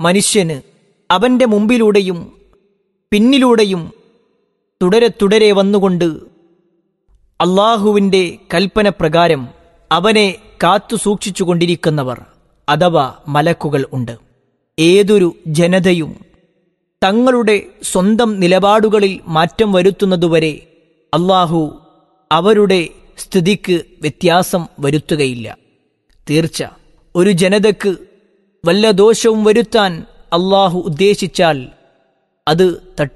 മനുഷ്യന് അവന്റെ മുമ്പിലൂടെയും പിന്നിലൂടെയും തുടരെ തുടരെ വന്നുകൊണ്ട് അള്ളാഹുവിന്റെ കൽപ്പന പ്രകാരം അവനെ കാത്തു സൂക്ഷിച്ചുകൊണ്ടിരിക്കുന്നവർ അഥവാ മലക്കുകൾ ഉണ്ട് ഏതൊരു ജനതയും തങ്ങളുടെ സ്വന്തം നിലപാടുകളിൽ മാറ്റം വരുത്തുന്നതുവരെ അള്ളാഹു അവരുടെ സ്ഥിതിക്ക് വ്യത്യാസം വരുത്തുകയില്ല തീർച്ച ഒരു ജനതക്ക് വല്ല ദോഷവും വരുത്താൻ അള്ളാഹു ഉദ്ദേശിച്ചാൽ അത് തട്ടി